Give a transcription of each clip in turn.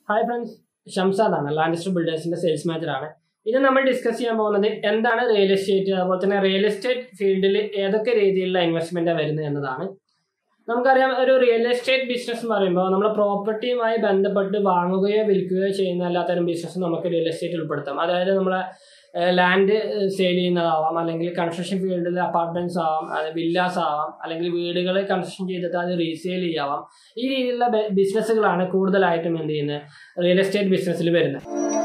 hi friends ഷംസാദാണ് Landster ബിൽഡേഴ്സിന്റെ sales മാനേജറാണ് ഇത് നമ്മൾ ഡിസ്കസ് ചെയ്യാൻ പോകുന്നത് എന്താണ് റിയൽ എസ്റ്റേറ്റ് അതുപോലെ തന്നെ റിയൽ എസ്റ്റേറ്റ് ഫീൽഡിൽ ഏതൊക്കെ രീതിയിലുള്ള ഇൻവെസ്റ്റ്മെന്റ് വരുന്നത് എന്നതാണ് നമുക്കറിയാം ഒരു റിയൽ എസ്റ്റേറ്റ് ബിസിനസ് എന്ന് പറയുമ്പോൾ നമ്മൾ പ്രോപ്പർട്ടിയുമായി ബന്ധപ്പെട്ട് വാങ്ങുകയോ വിൽക്കുകയോ ചെയ്യുന്ന എല്ലാത്തരം ബിസിനസ് നമുക്ക് റിയൽ എസ്റ്റേറ്റ് ഉൾപ്പെടുത്താം അതായത് നമ്മളെ ലാൻഡ് സെയിൽ ചെയ്യുന്നതാവാം അല്ലെങ്കിൽ കൺസ്ട്രക്ഷൻ ഫീൽഡിൽ അപ്പാർട്ട്മെന്റ്സ് ആവാം അത് വില്ലാസ് ആവാം അല്ലെങ്കിൽ വീടുകൾ കൺസ്ട്രക്ഷൻ ചെയ്തിട്ട് അത് റീസെയിൽ ചെയ്യാവാം ഈ രീതിയിലുള്ള ബിസിനസ്സുകളാണ് കൂടുതലായിട്ടും എന്ത് ചെയ്യുന്നത് റിയൽ എസ്റ്റേറ്റ് ബിസിനസ്സിൽ വരുന്നത്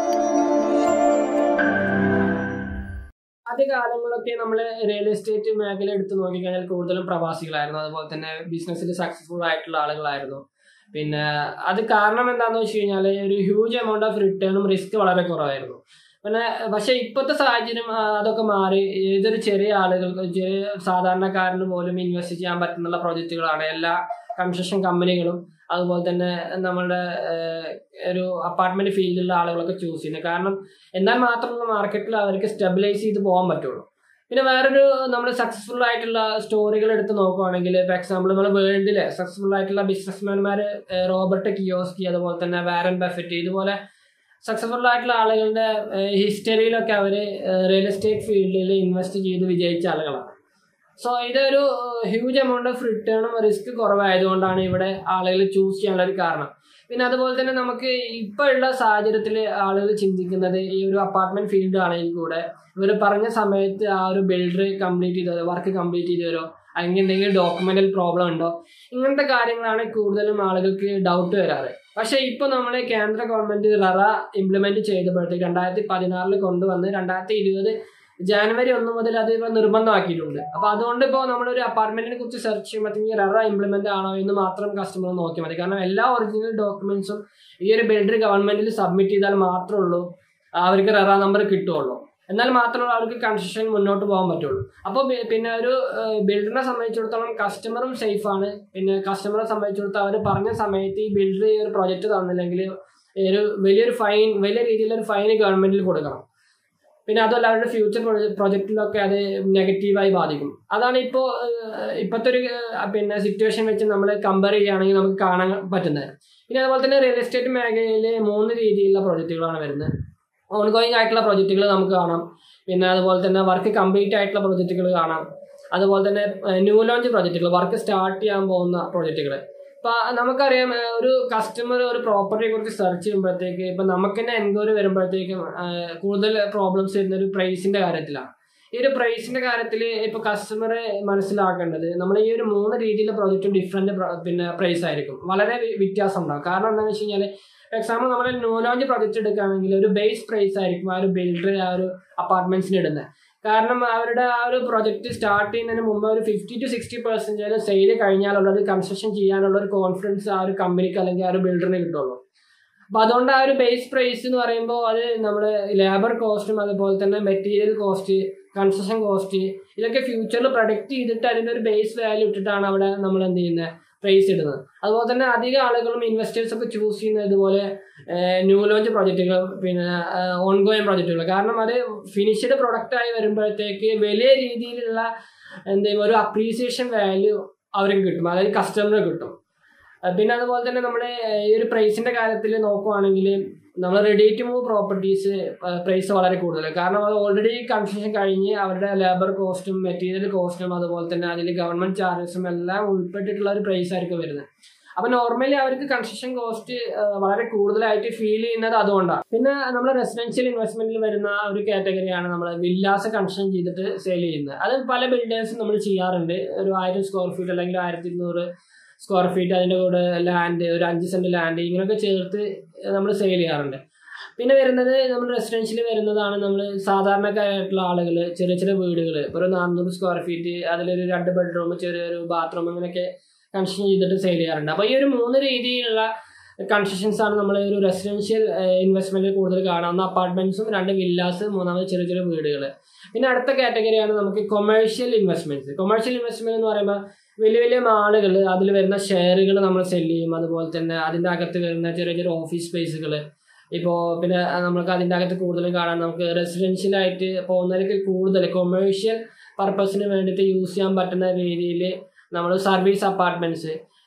ആദ്യ കാലങ്ങളൊക്കെ നമ്മൾ റിയൽ എസ്റ്റേറ്റ് മേഖല എടുത്ത് നോക്കിക്കഴിഞ്ഞാൽ കൂടുതലും പ്രവാസികളായിരുന്നു അതുപോലെ തന്നെ ബിസിനസ്സിൽ സക്സസ്ഫുൾ ആയിട്ടുള്ള ആളുകളായിരുന്നു പിന്നെ അത് കാരണം എന്താണെന്ന് വെച്ച് കഴിഞ്ഞാൽ ഒരു ഹ്യൂജ് എമൗണ്ട് ഓഫ് റിട്ടേണും റിസ്ക് വളരെ കുറവായിരുന്നു പിന്നെ പക്ഷെ ഇപ്പോഴത്തെ സാഹചര്യം ആ, അതൊക്കെ മാറി ഏതൊരു ചെറിയ ആളുകൾക്ക് ചെറിയ സാധാരണക്കാരന് പോലും ഇൻവെസ്റ്റ് ചെയ്യാൻ പറ്റുന്ന പ്രോജക്റ്റുകളാണ് എല്ലാ കൺസ്ട്രക്ഷൻ കമ്പനികളും അതുപോലെ തന്നെ നമ്മളുടെ ഏഹ്, ഒരു അപ്പാർട്ട്മെന്റ് ഫീൽഡിലുള്ള ആളുകളൊക്കെ ചൂസ് ചെയ്യുന്നത് കാരണം എന്നാൽ മാത്രമുള്ള മാർക്കറ്റിൽ അവർക്ക് സ്റ്റെബിലൈസ് ചെയ്ത് പോകാൻ പറ്റുള്ളൂ പിന്നെ വേറൊരു നമ്മൾ സക്സസ്ഫുൾ ആയിട്ടുള്ള സ്റ്റോറികൾ എടുത്ത് നോക്കുവാണെങ്കിൽ ഫോർ എക്സാമ്പിൾ നമ്മൾ വേൾഡിലെ സക്സസ്ഫുൾ ആയിട്ടുള്ള ബിസിനസ്മാൻമാർ റോബർട്ട് കിയോസ്കി അതുപോലെ തന്നെ വാരൻ ബഫറ്റ് ഇതുപോലെ സക്സസ്ഫുൾ ആയിട്ടുള്ള ആളുകളുടെ ഹിസ്റ്ററിയിലൊക്കെ അവർ റിയൽ എസ്റ്റേറ്റ് ഫീൽഡിൽ ഇൻവെസ്റ്റ് ചെയ്ത് വിജയിച്ച ആളുകളാണ് സോ ഇതൊരു ഹ്യൂജ് എമൗണ്ട് ഓഫ് റിട്ടേണും റിസ്ക് കുറവായതുകൊണ്ടാണ് ഇവിടെ ആളുകൾ ചൂസ് ചെയ്യാനുള്ള ഒരു കാരണം പിന്നെ അതുപോലെ തന്നെ നമുക്ക് ഇപ്പോൾ ഉള്ള സാഹചര്യത്തിൽ ആളുകൾ ചിന്തിക്കുന്നത് ഈ ഒരു അപ്പാർട്ട്മെന്റ് ഫീൽഡ് ആണെങ്കിൽ കൂടെ ഇവർ പറഞ്ഞ സമയത്ത് ആ ഒരു ബിൽഡർ കംപ്ലീറ്റ് ചെയ്ത് തരുമോ വർക്ക് കംപ്ലീറ്റ് ചെയ്ത് തരുമോ അല്ലെങ്കിൽ എന്തെങ്കിലും ഡോക്യുമെന്റൽ പ്രോബ്ലം ഉണ്ടോ ഇങ്ങനത്തെ കാര്യങ്ങളാണ് കൂടുതലും ആളുകൾക്ക് ഡൗട്ട് വരാറ് പക്ഷേ ഇപ്പോൾ നമ്മൾ കേന്ദ്ര ഗവൺമെന്റ് ററ ഇംപ്ലിമെന്റ് ചെയ്തപ്പോഴത്തേക്ക് രണ്ടായിരത്തി പതിനാറിൽ കൊണ്ടുവന്ന് രണ്ടായിരത്തി ഇരുപത് ജാനുവരി ഒന്ന് മുതൽ അത് ഇപ്പോൾ നിർബന്ധമാക്കിയിട്ടുണ്ട് അപ്പോൾ അതുകൊണ്ട് ഇപ്പോൾ നമ്മളൊരു അപ്പാർട്ട്മെന്റിനെ കുറിച്ച് സെർച്ച് ചെയ്യുമ്പോഴത്തേക്ക് ററ ഇംപ്ലിമെന്റ് ആണോ എന്ന് മാത്രം കസ്റ്റമർ നോക്കിയാൽ മതി കാരണം എല്ലാ ഒറിജിനൽ ഡോക്യുമെന്റ്സും ഈ ഒരു ബിൽഡർ ഗവൺമെന്റിൽ സബ്മിറ്റ് ചെയ്താൽ മാത്രമേ ഉള്ളൂ അവർക്ക് ററ നമ്പർ കിട്ടുള്ളൂ എന്നാൽ മാത്രമേ അവർക്ക് കൺസ്ട്രക്ഷൻ മുന്നോട്ട് പോകാൻ പറ്റുള്ളൂ അപ്പോൾ പിന്നെ ഒരു ബിൽഡറിനെ സംബന്ധിച്ചിടത്തോളം കസ്റ്റമറും സേഫ് ആണ് പിന്നെ കസ്റ്റമറെ സംബന്ധിച്ചിടത്തോളം അവർ പറഞ്ഞ സമയത്ത് ഈ ബിൽഡർ ഈ ഒരു പ്രൊജക്റ്റ് തന്നില്ലെങ്കിൽ ഒരു വലിയൊരു ഫൈൻ വലിയ രീതിയിലൊരു ഫൈൻ ഗവൺമെന്റിൽ കൊടുക്കണം പിന്നെ അതുമല്ല അവരുടെ ഫ്യൂച്ചർ പ്രൊജക്റ്റിലൊക്കെ അത് നെഗറ്റീവായി ബാധിക്കും അതാണ് ഇപ്പോൾ ഇപ്പോഴത്തെ ഒരു ഏഹ്, പിന്നെ സിറ്റുവേഷൻ വെച്ച് നമ്മൾ കമ്പയർ ചെയ്യുകയാണെങ്കിൽ നമുക്ക് കാണാൻ പറ്റുന്നത് പിന്നെ അതുപോലെ തന്നെ റിയൽ എസ്റ്റേറ്റ് മേഖലയിൽ മൂന്ന് രീതിയിലുള്ള പ്രൊജക്റ്റുകളാണ് വരുന്നത് ഓൺഗോയിങ് ആയിട്ടുള്ള പ്രൊജക്റ്റുകൾ നമുക്ക് കാണാം പിന്നെ അതുപോലെ തന്നെ വർക്ക് കംപ്ലീറ്റ് ആയിട്ടുള്ള പ്രൊജക്റ്റുകൾ കാണാം അതുപോലെ തന്നെ ന്യൂ ലോഞ്ച് പ്രൊജക്റ്റുകൾ വർക്ക് സ്റ്റാർട്ട് ചെയ്യാൻ പോകുന്ന പ്രൊജക്റ്റുകൾ ഇപ്പൊ നമുക്കറിയാം ഏഹ്, ഒരു കസ്റ്റമർ ഒരു പ്രോപ്പർട്ടിയെ കുറിച്ച് സെർച്ച് ചെയ്യുമ്പോഴത്തേക്ക് ഇപ്പൊ നമുക്ക് തന്നെ എൻക്വയറി വരുമ്പോഴത്തേക്കും ഏഹ്, കൂടുതൽ പ്രോബ്ലംസ് വരുന്ന ഒരു പ്രൈസിന്റെ കാര്യത്തിലാണ് ഈ ഒരു പ്രൈസിന്റെ കാര്യത്തിൽ ഇപ്പൊ കസ്റ്റമറെ മനസ്സിലാക്കേണ്ടത് നമ്മൾ ഈ ഒരു മൂന്ന് രീതിയിലെ പ്രോജക്റ്റും ഡിഫറെന്റ് പിന്നെ പ്രൈസ് ആയിരിക്കും വളരെ വി- വ്യത്യാസം ഉണ്ടാവും കാരണം എന്താണെന്ന് വെച്ച് കഴിഞ്ഞാൽ എക്സാമ്പിൾ നമ്മൾ ന്യൂ ലോഞ്ച് പ്രൊജക്ട് എടുക്കുകയാണെങ്കിൽ ഒരു ബേസ് പ്രൈസ് ആയിരിക്കും ആ ഒരു ബിൽഡർ ആ ഒരു അപ്പാർട്ട്മെന്റ്സിന് ഇടുന്നത് കാരണം അവരുടെ ആ ഒരു പ്രൊജക്ട് സ്റ്റാർട്ട് ചെയ്യുന്നതിന് മുമ്പ് ഒരു fifty to sixty percentage sale കഴിഞ്ഞാലുള്ളത് കൺസ്ട്രക്ഷൻ ചെയ്യാനുള്ള ഒരു കോൺഫിഡൻസ് ആ ഒരു കമ്പനിക്ക് അല്ലെങ്കിൽ ആ ഒരു ബിൽഡറിന് കിട്ടുള്ളൂ അപ്പൊ അതുകൊണ്ട് ആ ഒരു ബേസ് പ്രൈസ് എന്ന് പറയുമ്പോൾ അത് നമ്മുടെ ലേബർ കോസ്റ്റും അതുപോലെ തന്നെ മെറ്റീരിയൽ കോസ്റ്റ് കൺസ്ട്രക്ഷൻ കോസ്റ്റ് ഇതൊക്കെ ഫ്യൂച്ചറിൽ പ്രൊഡക്റ്റ് ചെയ്തിട്ട് അതിന്റെ ഒരു ബേസ് വാല്യൂ ഇട്ടിട്ടാണ് അവിടെ നമ്മൾ എന്ത് ചെയ്യുന്നത് പ്രൈസ് ഇടുന്നത് അതുപോലെ തന്നെ അധികം ആളുകളും ഇൻവെസ്റ്റേഴ്സ് ഒക്കെ ചൂസ് ചെയ്യുന്നത് ഇതുപോലെ ന്യൂ ലോഞ്ച് പ്രൊജക്റ്റുകൾ പിന്നെ ഓൺഗോയിങ് പ്രൊജക്റ്റുകൾ കാരണം അത് ഫിനിഷ്ഡ് പ്രൊഡക്റ്റ് ആയി വരുമ്പോഴത്തേക്ക് വലിയ രീതിയിലുള്ള എന്താ ഒരു അപ്രീസിയേഷൻ വാല്യൂ അവർക്ക് കിട്ടും അതായത് കസ്റ്റമറിന് കിട്ടും അഹ് പിന്നെ അതുപോലെ തന്നെ നമ്മുടെ ഈ ഒരു പ്രൈസിന്റെ കാര്യത്തിൽ നോക്കുവാണെങ്കിൽ നമ്മൾ ready to move properties price വളരെ കൂടുതൽ കാരണം അത് ഓൾറെഡി കൺസ്ട്രക്ഷൻ കഴിഞ്ഞ് അവരുടെ ലേബർ കോസ്റ്റും മെറ്റീരിയൽ കോസ്റ്റും അതുപോലെ തന്നെ അതിൽ ഗവൺമെന്റ് ചാർജസും എല്ലാം ഉൾപ്പെട്ടിട്ടുള്ള ഒരു പ്രൈസ് ആയിരിക്കും വരുന്നത് അപ്പൊ നോർമലി അവർക്ക് കൺസ്ട്രക്ഷൻ കോസ്റ്റ് വളരെ കൂടുതലായിട്ട് ഫീൽ ചെയ്യുന്നത് അതുകൊണ്ടാണ് പിന്നെ നമ്മൾ റെസിഡൻഷ്യൽ ഇൻവെസ്റ്റ്മെന്റിൽ വരുന്ന ഒരു കാറ്റഗറിയാണ് നമ്മൾ വില്ലാസ് കൺസ്ട്രക്ഷൻ ചെയ്തിട്ട് സെയിൽ ചെയ്യുന്നത് അത് പല ബിൽഡേഴ്സും നമ്മൾ ചെയ്യാറുണ്ട് ഒരു ആയിരം സ്ക്വയർ ഫീറ്റ് അല്ലെങ്കിൽ ആയിരത്തി ഇരുന്നൂറ് സ്ക്വയർ ഫീറ്റ് അതിൻ്റെ കൂടെ ലാൻഡ് ഒരു അഞ്ച് സെന്റ് ലാൻഡ് ഇങ്ങനെയൊക്കെ ചേർത്ത് നമ്മൾ സെയിൽ ചെയ്യാറുണ്ട് പിന്നെ വരുന്നത് നമ്മൾ റെസിഡൻഷ്യൽ വരുന്നതാണ് നമ്മൾ സാധാരണക്കാരായിട്ടുള്ള ആളുകൾ ചെറിയ ചെറിയ വീടുകൾ ഒരു നാനൂറ് സ്ക്വയർ ഫീറ്റ് അതിലൊരു രണ്ട് ബെഡ്റൂം ചെറിയൊരു ബാത്റൂം അങ്ങനെയൊക്കെ കൺസ്ട്രക്ഷൻ ചെയ്തിട്ട് സെയിൽ ചെയ്യാറുണ്ട് അപ്പോൾ ഈ ഒരു മൂന്ന് രീതിയിലുള്ള കൺസ്ട്രക്ഷൻസ് ആണ് നമ്മൾ ഒരു റെസിഡൻഷ്യൽ ഇൻവെസ്റ്റ്മെന്റിൽ കൂടുതൽ കാണാവുന്ന അപ്പാർട്ട്മെന്റ്സും രണ്ട് വില്ലാസ് മൂന്നാമത് ചെറിയ ചെറിയ വീടുകൾ പിന്നെ അടുത്ത കാറ്റഗറിയാണ് നമുക്ക് കൊമേഴ്ഷ്യൽ ഇൻവെസ്റ്റ്മെന്റ്സ് കൊമേഴ്ഷ്യൽ ഇൻവെസ്റ്റ്മെന്റ് എന്ന് പറയുമ്പോൾ വലിയ വലിയ മാളുകൾ അതിൽ വരുന്ന ഷെയറുകൾ നമ്മൾ സെല് ചെയ്യും അതുപോലെ തന്നെ അതിൻ്റെ അകത്ത് വരുന്ന ചെറിയ ചെറിയ ഓഫീസ് സ്പേസുകൾ ഇപ്പോൾ പിന്നെ നമുക്ക് അതിൻ്റെ അകത്ത് കൂടുതലും കാണാൻ നമുക്ക് റെസിഡൻഷ്യൽ ആയിട്ട് പോകുന്നതിലേക്ക് കൂടുതൽ കൊമേഴ്ഷ്യൽ പർപ്പസിന് വേണ്ടിയിട്ട് യൂസ് ചെയ്യാൻ പറ്റുന്ന രീതിയിൽ നമ്മൾ സർവീസ് അപ്പാർട്ട്മെന്റ്സ്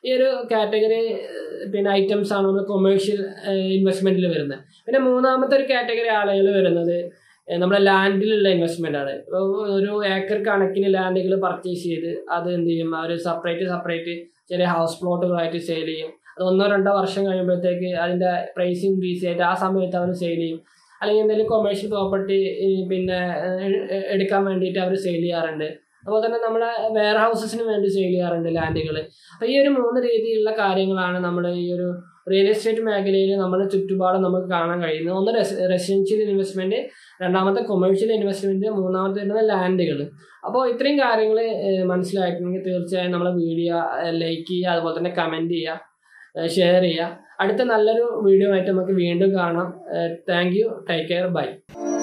ഈ ഒരു കാറ്റഗറി പിന്നെ ഐറ്റംസ് ആണ് നമ്മൾ കൊമേഴ്ഷ്യൽ ഇൻവെസ്റ്റ്മെന്റിൽ വരുന്നത് പിന്നെ മൂന്നാമത്തെ ഒരു കാറ്റഗറി ആളുകൾ വരുന്നത് ഏഹ് നമ്മുടെ ലാൻഡിലുള്ള ഇൻവെസ്റ്റ്മെന്റ് ആണ് ഇപ്പൊ ഒരു ഏക്കർ കണക്കിന് ലാൻഡുകൾ പർച്ചേസ് ചെയ്ത് അത് എന്ത് ചെയ്യും അവർ സെപ്പറേറ്റ് സെപ്പറേറ്റ് ചെറിയ ഹൗസ് പ്ലോട്ടുകളായിട്ട് സെയിൽ ചെയ്യും അത് ഒന്നോ രണ്ടോ വർഷം കഴിയുമ്പോഴത്തേക്ക് അതിന്റെ പ്രൈസ് ഇൻക്രീസ് ചെയ്തിട്ട് ആ സമയത്ത് അവർ സെയിൽ ചെയ്യും അല്ലെങ്കിൽ എന്തെങ്കിലും കൊമേഴ്ഷ്യൽ പ്രോപ്പർട്ടി പിന്നെ ഏഹ്, എടുക്കാൻ വേണ്ടിയിട്ട് അവർ സെയിൽ ചെയ്യാറുണ്ട് അതുപോലെ തന്നെ നമ്മുടെ വെയർ ഹൗസസിന് വേണ്ടി സെയിൽ ചെയ്യാറുണ്ട് ലാൻഡുകൾ അപ്പോൾ ഈ ഒരു മൂന്ന് രീതിയിലുള്ള കാര്യങ്ങളാണ് നമ്മുടെ ഈ ഒരു റിയൽ എസ്റ്റേറ്റ് മേഖലയിൽ നമ്മുടെ ചുറ്റുപാടും നമുക്ക് കാണാൻ കഴിയുന്നത് ഒന്ന് റെസിഡൻഷ്യൽ ഇൻവെസ്റ്റ്മെന്റ് രണ്ടാമത്തെ കൊമേഴ്ഷ്യൽ ഇൻവെസ്റ്റ്മെന്റ് മൂന്നാമത്തെ വരുന്നത് ലാൻഡുകൾ അപ്പോൾ ഇത്രയും കാര്യങ്ങൾ മനസ്സിലായിട്ടുണ്ടെങ്കിൽ തീർച്ചയായും നമ്മളെ വീഡിയോ ലൈക്ക് ചെയ്യുക അതുപോലെ തന്നെ കമൻറ്റ് ചെയ്യുക ഷെയർ ചെയ്യുക അടുത്ത നല്ലൊരു വീഡിയോ ആയിട്ട് നമുക്ക് വീണ്ടും കാണാം thank you take care by